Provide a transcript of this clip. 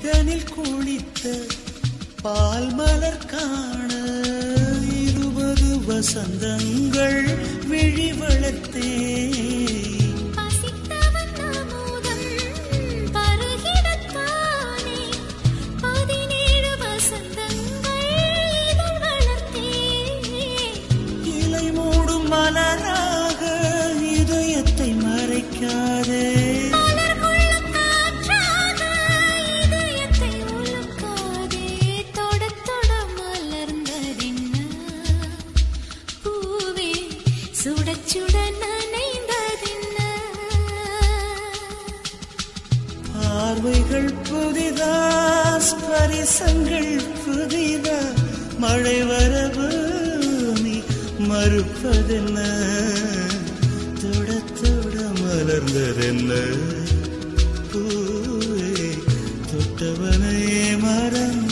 இதனில் குளித்த பால் மலர் காண இருபது வசந்தங்கள் விழி வளர்த்தே பசித்தவன் அமுதம் பருகிடத்தானே பதினேழு வசந்தங்கள் இதழ் வளர்த்தேன் இலை மூடும் மலராக இதயத்தை மறைக்காதே மலர் கொள்ளும் காற்றாக இதயத்தை உலுக்காதே தொடத் தொட மலர்ந்ததென்ன பூவே சுடச் சுட நனைந்ததென்ன பார்வைகள் புதிதா ஸ்பரிசங்கள் புதிதா மழை வரவு நீ மறுப்பதென்ன தொட தொட மலர்ந்ததென்ன பூவே தொட்டவனே மறந்த